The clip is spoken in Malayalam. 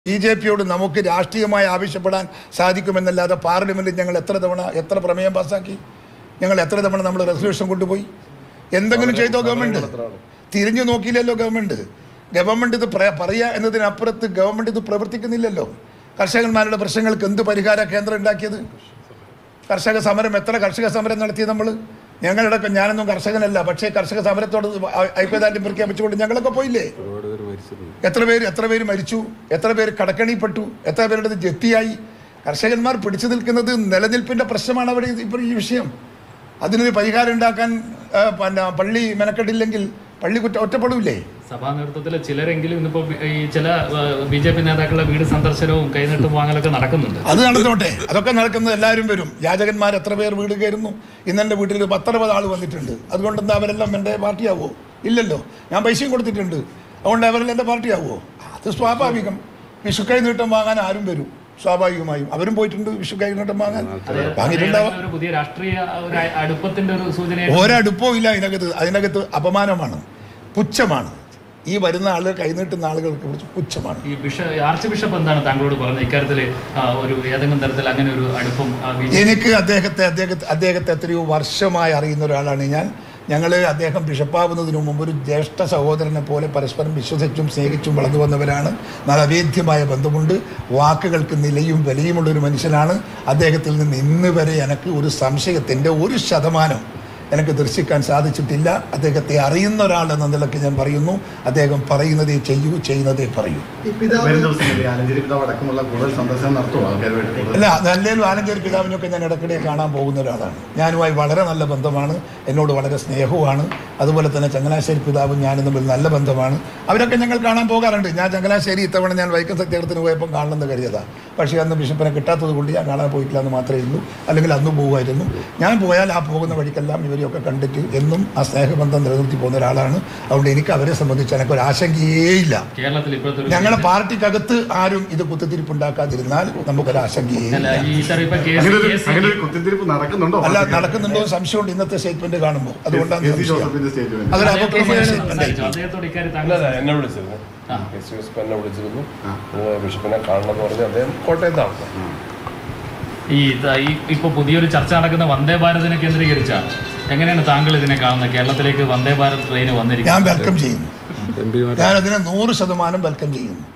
ബി ജെ പിയോട് നമുക്ക് രാഷ്ട്രീയമായി ആവശ്യപ്പെടാൻ സാധിക്കുമെന്നല്ലാതെ പാർലമെന്റിൽ ഞങ്ങൾ എത്ര തവണ എത്ര പ്രമേയം പാസ്സാക്കി ഞങ്ങൾ എത്ര തവണ നമ്മൾ റെസൊല്യൂഷൻ കൊണ്ടുപോയി എന്തെങ്കിലും ചെയ്തോ ഗവൺമെന്റ് തിരിഞ്ഞു നോക്കിയില്ലല്ലോ ഗവൺമെന്റ് ഗവൺമെന്റ് ഇത് പ്ര- പറയുക എന്നതിനപ്പുറത്ത് ഗവൺമെന്റ് ഇത് പ്രവർത്തിക്കുന്നില്ലല്ലോ കർഷകന്മാരുടെ പ്രശ്നങ്ങൾക്ക് എന്ത് പരിഹാര കേന്ദ്രം ഉണ്ടാക്കിയത് കർഷക സമരം എത്ര കർഷക സമരം നടത്തി നമ്മൾ ഞങ്ങളുടെ ഞാനൊന്നും കർഷകനല്ല പക്ഷേ കർഷക സമരത്തോട് ഐ- ഐക്യദാർഢ്യം പ്രഖ്യാപിച്ചുകൊണ്ട് ഞങ്ങളൊക്കെ പോയില്ലേ എത്ര പേര് എത്ര പേര് മരിച്ചു എത്ര പേര് കടക്കണിപ്പെട്ടു എത്ര പേരുടെ ജപ്തിയായി കർഷകന്മാർ പിടിച്ചു നിൽക്കുന്നത് നിലനിൽപ്പിന്റെ പ്രശ്നമാണ് അവിടെ ഇത് ഇപ്പോൾ ഈ വിഷയം അതിനൊരു പരിഹാരം ഉണ്ടാക്കാൻ ആ, പിന്നെ പള്ളി മെനക്കെട്ടില്ലെങ്കിൽ പള്ളി കുറ്റ ഒറ്റപ്പെടൂലേ സഭാ നേതൃത്വത്തിലെ ചിലരെങ്കിലും ഇന്നിപ്പോ ബി- ഈ ചില ബി ജെ പി നേതാക്കളുടെ വീട് സന്ദർശനവും കൈനീട്ടും വാങ്ങലൊക്കെ നടക്കുന്നുണ്ട് അത് നടന്നോട്ടെ അതൊക്കെ നടക്കുന്നത് എല്ലാവരും വരും യാചകന്മാർ എത്ര പേർ വീട് കയറുന്നു ഇന്നെൻ്റെ വീട്ടിൽ പത്തറുപത് ആൾ വന്നിട്ടുണ്ട് അതുകൊണ്ട് എന്താ അവരെല്ലാം എൻ്റെ പാർട്ടിയാവോ ഇല്ലല്ലോ ഞാൻ പൈസയും കൊടുത്തിട്ടുണ്ട് അതുകൊണ്ട് അവരെല്ലാം എൻ്റെ പാർട്ടിയാവോ അത് സ്വാഭാവികം വിഷു കൈ നീട്ടം വാങ്ങാൻ ആരും വരും സ്വാഭാവികമായും അവരും പോയിട്ടുണ്ട് വിഷു കൈ നീട്ടം വാങ്ങാൻ വാങ്ങിയിട്ടുണ്ടാവാം ഒരു പുതിയ രാഷ്ട്രീയ ഒരു അടുപ്പത്തിന്റെ ഒരു സൂചന ഒരടുപ്പവും ഇല്ല അതിനകത്ത് അതിനകത്ത് അപമാനമാണ് പുച്ഛമാണ് ഈ വരുന്ന ആളുകൾ കൈനീട്ടുന്ന ആളുകൾക്ക് കുറിച്ച് പുച്ഛമാണ് ഈ ബിഷ ആർച്ച് ബിഷപ്പ് എന്താണ് താങ്കളോട് പറഞ്ഞത് ഇക്കാര്യത്തിൽ ഒരു ഏതെങ്കിലും തരത്തിൽ അങ്ങനെ ഒരു അടുപ്പം ആ, ബി ജെ- എനിക്ക് അദ്ദേഹത്തെ അദ്ദേഹത്തെ അദ്ദേഹത്തെ എത്രയോ വർഷമായി അറിയുന്ന ഒരാളാണ് ഞാൻ ഞങ്ങൾ അദ്ദേഹം ബിഷപ്പാവുന്നതിന് മുമ്പ് ഒരു ജ്യേഷ്ഠ സഹോദരനെ പോലെ പരസ്പരം വിശ്വസിച്ചും സ്നേഹിച്ചും വളർന്നു വന്നവരാണ് നല്ല അവേദ്യമായ ബന്ധമുണ്ട് വാക്കുകൾക്ക് നിലയും വിലയുമുള്ള ഒരു മനുഷ്യനാണ് അദ്ദേഹത്തിൽ നിന്ന് ഇന്ന് വരെ എനിക്ക് ഒരു സംശയത്തിൻ്റെ ഒരു ശതമാനം എനിക്ക് ദർശിക്കാൻ സാധിച്ചിട്ടില്ല അദ്ദേഹത്തെ അറിയുന്ന ഒരാൾ എന്ന നിലയ്ക്ക് ഞാൻ പറയുന്നു അദ്ദേഹം പറയുന്നതേ ചെയ്യൂ ചെയ്യുന്നതേ പറയൂ ഈ പിതാവ് വരും ദിവസങ്ങളിൽ ആലഞ്ചേരി പിതാവ് അടക്കമുള്ള കൂടുതൽ സന്ദർശനം നടത്തുമോ ആൾക്കാരുമായിട്ട് കൂടുതൽ അല്ല നല്ലേലും ആലഞ്ചേരി പിതാവിനൊക്കെ ഞാൻ ഇടയ്ക്കിടെ കാണാൻ പോകുന്ന ഒരാളാണ് ഞാനുമായി വളരെ നല്ല ബന്ധമാണ് എന്നോട് വളരെ സ്നേഹവുമാണ് അതുപോലെ തന്നെ ചങ്ങനാശ്ശേരി പിതാവും ഞാനും തമ്മിൽ നല്ല ബന്ധമാണ് അവരൊക്കെ ഞങ്ങൾ കാണാൻ പോകാറുണ്ട് ഞാൻ ചങ്ങനാശ്ശേരി ഇത്തവണ ഞാൻ വൈക്കം സത്യാഗ്രഹത്തിന് പോയപ്പോൾ കാണണമെന്ന് കരുതിയതാണ് പക്ഷേ അന്ന് ബിഷപ്പിനെ കിട്ടാത്തത് കൊണ്ട് ഞാൻ കാണാൻ പോയിട്ടില്ല എന്ന് മാത്രമേ ഉള്ളൂ അല്ലെങ്കിൽ അന്ന് പോകുമായിരുന്നു ഞാൻ പോയാൽ ആ പോകുന്ന വഴിക്കെല്ലാം ഇവരെയൊക്കെ കണ്ടിട്ട് എന്നും ആ സ്നേഹബന്ധം നിലനിർത്തി പോകുന്ന ഒരാളാണ് അതുകൊണ്ട് എനിക്ക് അവരെ സംബന്ധിച്ച് എനിക്കൊരു ആശങ്കയേ ഇല്ല കേരളത്തിൽ ഇപ്പോഴത്തെ ഒരു ഞങ്ങളുടെ പാർട്ടിക്കകത്ത് ആരും ഇത് കുത്തിത്തിരിപ്പുണ്ടാക്കാതിരുന്നാൽ നമുക്കൊരു ആശങ്കയേ അല്ല ഇല്ല ഈ സാർ ഇപ്പൊ കെ അങ്ങനെ ഒരു സി- അങ്ങനെ ഒരു കുത്തിത്തിരിപ്പ് നടക്കുന്നുണ്ടോ അല്ല നടക്കുന്നുണ്ടോ എന്ന് സംശയമുണ്ട് ഇന്നത്തെ സ്റ്റേറ്റ്മെന്റ് കാണുമ്പോൾ അതുകൊണ്ടാണ് കെ സി സംശയം. ജോസഫിന്റെ സ്റ്റേറ്റ്മെന്റ് അതൊരു അദ്ദേഹം അപക്വമായ സംസാരിച്ചു. സ്റ്റേറ്റ്മെന്റ് അദ്ദേഹത്തോട് ഇക്കാര്യം അല്ല താങ്കൾ അല്ല എന്നെ വിളിച്ചിരുന്നു ആ. എസ് യു എസ് എന്നെ വിളിച്ചിരുന്നു ആ. നിങ്ങൾ ബിഷപ്പിനെ കാണണം എന്ന് പറഞ്ഞ് അദ്ദേഹം കോട്ടയത്താണ് ഈ ഇത- ഈ ഇപ്പൊ പുതിയൊരു ചർച്ച നടക്കുന്ന വന്ദേ ഭാരതിനെ കേന്ദ്രീകരിച്ച എങ്ങനെയാണ് താങ്കൾ ഇതിനെ കാണുന്നത് കേരളത്തിലേക്ക് വന്ദേ ഭാരത് ട്രെയിൻ വന്നിരിക്കുന്നത് ഞാൻ വെൽക്കം ചെയ്യുന്നു ഞാൻ അതിനെ നൂറ് ശതമാനം വെൽക്കം ചെയ്യുന്നു